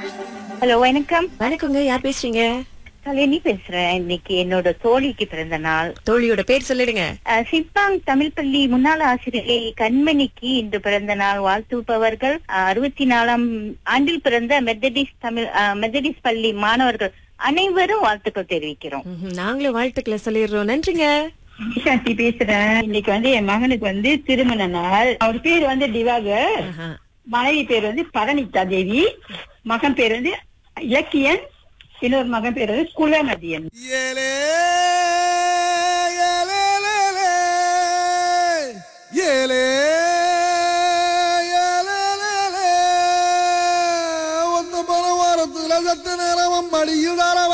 Hello வணக்கம் வணக்கங்க யார் பேசுறீங்க கல்யாணி பேசுறேன் இன்னைக்கு என்னோட தோழிக்கு பிறந்த நாள் தோழியோட பேர் சொல்லிடுங்க அஹ், சிப்பாங் தமிழ் பள்ளி முன்னாள் ஆசிரியை கண்மணிக்கு இன்று பிறந்த நாள் வாழ்த்துப்பவர்கள் அறுபத்தி நாலாம் ஆண்டில் பிறந்த மெத்தடிஸ் தமிழ் அஹ், மெத்தடிஸ் பள்ளி மாணவர்கள் அனைவரும் வாழ்த்துக்கள் தெரிவிக்கிறோம் ம்ஹும், நாங்களும் வாழ்த்துக்களை சொல்லிடுறோம் நன்றிங்க சாந்தி பேசுறேன் இன்னைக்கு வந்து என் மகனுக்கு வந்து திருமண நாள் அவர் பேர் வந்து திவாகர் ஆஹா. மனைவி பேர் வந்து பரணிதா தேவி மகன் பேர் வந்து இலக்கியன் இன்னொரு மகன் பேர் வந்து குலநதியன் ஏலே ஏலேலேலே, ஏலே ஏலேலேலே. ஒத்த பல வாரத்துல சத்த நேரம் மடியுடார